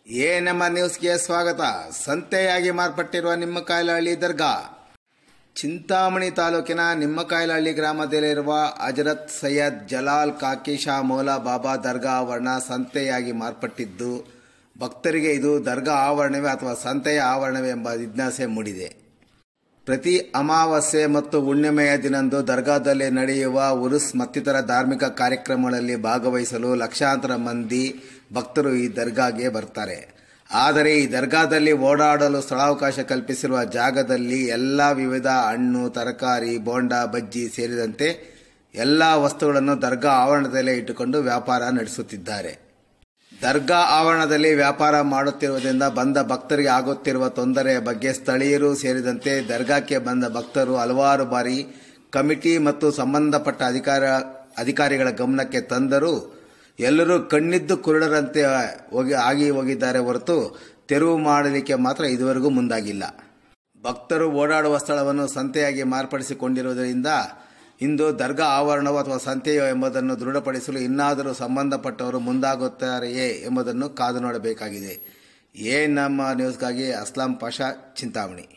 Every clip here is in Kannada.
ಎ ನಮ್ಮ ನ್ಯೂಸ್ಗೆ ಸ್ವಾಗತ ಸಂತೆಯಾಗಿ ಮಾರ್ಪಟ್ಟಿರುವ ನಿಮ್ಮಕಾಯಲಹಳ್ಳಿ ದರ್ಗಾ ಚಿಂತಾಮಣಿ ತಾಲೂಕಿನ ನಿಮ್ಮಕಾಯಲಹಳ್ಳಿ ಗ್ರಾಮದಲ್ಲಿರುವ ಹಜರತ್ ಸೈಯದ್ ಜಲಾಲ್ ಕಾಕಿಶಾ ಮೌಲಾ ಬಾಬಾ ದರ್ಗಾ ಆವರಣ ಸಂತೆಯಾಗಿ ಮಾರ್ಪಟ್ಟಿದ್ದು ಭಕ್ತರಿಗೆ ಇದು ದರ್ಗಾ ಆವರಣವೇ ಅಥವಾ ಸಂತೆಯ ಆವರಣವೇ ಎಂಬ ಜಿಜ್ಞಾಸೆ ಮೂಡಿದೆ ಪ್ರತಿ ಅಮಾವಾಸ್ಯೆ ಮತ್ತು ಹುಣ್ಣಿಮೆಯ ದಿನಂದು ದರ್ಗಾದಲ್ಲಿ ನಡೆಯುವ ಉರುಸ್ ಮತ್ತಿತರ ಧಾರ್ಮಿಕ ಕಾರ್ಯಕ್ರಮಗಳಲ್ಲಿ ಭಾಗವಹಿಸಲು ಲಕ್ಷಾಂತರ ಮಂದಿ ಭಕ್ತರು ಈ ದರ್ಗಾಗೆ ಬರ್ತಾರೆ ಆದರೆ ಈ ದರ್ಗಾದಲ್ಲಿ ಓಡಾಡಲು ಸ್ಥಳಾವಕಾಶ ಕಲ್ಪಿಸಿರುವ ಜಾಗದಲ್ಲಿ ಎಲ್ಲ ವಿವಿಧ ಹಣ್ಣು ತರಕಾರಿ ಬೋಂಡ ಬಜ್ಜಿ ಸೇರಿದಂತೆ ಎಲ್ಲ ವಸ್ತುಗಳನ್ನು ದರ್ಗಾ ಆವರಣದಲ್ಲೇ ಇಟ್ಟುಕೊಂಡು ವ್ಯಾಪಾರ ನಡೆಸುತ್ತಿದ್ದಾರೆ ದರ್ಗಾ ಆವರಣದಲ್ಲಿ ವ್ಯಾಪಾರ ಮಾಡುತ್ತಿರುವುದರಿಂದ ಬಂದ ಭಕ್ತರಿಗೆ ಆಗುತ್ತಿರುವ ತೊಂದರೆಯ ಬಗ್ಗೆ ಸ್ಥಳೀಯರು ಸೇರಿದಂತೆ ದರ್ಗಾಕ್ಕೆ ಬಂದ ಭಕ್ತರು ಹಲವಾರು ಬಾರಿ ಕಮಿಟಿ ಮತ್ತು ಸಂಬಂಧಪಟ್ಟ ಅಧಿಕಾರ ಅಧಿಕಾರಿಗಳ ಗಮನಕ್ಕೆ ತಂದರೂ ಎಲ್ಲರೂ ಕಣ್ಣಿದ್ದು ಕುರುಡರಂತೆ ಹೋಗಿ ಆಗಿ ಹೋಗಿದ್ದಾರೆ ಹೊರತು ತೆರವು ಮಾಡಲಿಕ್ಕೆ ಮಾತ್ರ ಇದುವರೆಗೂ ಮುಂದಾಗಿಲ್ಲ ಭಕ್ತರು ಓಡಾಡುವ ಸ್ಥಳವನ್ನು ಸಂತೆಯಾಗಿ ಮಾರ್ಪಡಿಸಿಕೊಂಡಿರುವುದರಿಂದ ಇಂದು ದರ್ಗಾ ಆವರಣವೋ ಅಥವಾ ಸಂತೆಯೋ ಎಂಬುದನ್ನು ದೃಢಪಡಿಸಲು ಇನ್ನಾದರೂ ಸಂಬಂಧಪಟ್ಟವರು ಮುಂದಾಗುತ್ತಾರೆಯೇ ಎಂಬುದನ್ನು ಕಾದು ನೋಡಬೇಕಾಗಿದೆ ಎ ನಮ್ಮ ನ್ಯೂಸ್ಗಾಗಿ ಅಸ್ಲಾಂ ಪಾಷಾ ಚಿಂತಾಮಣಿ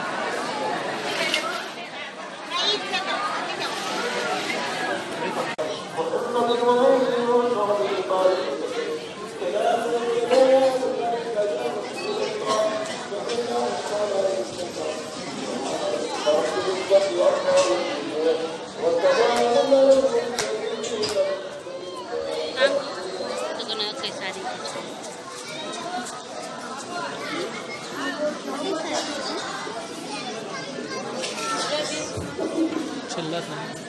तो गना कैसा दी छल्ला था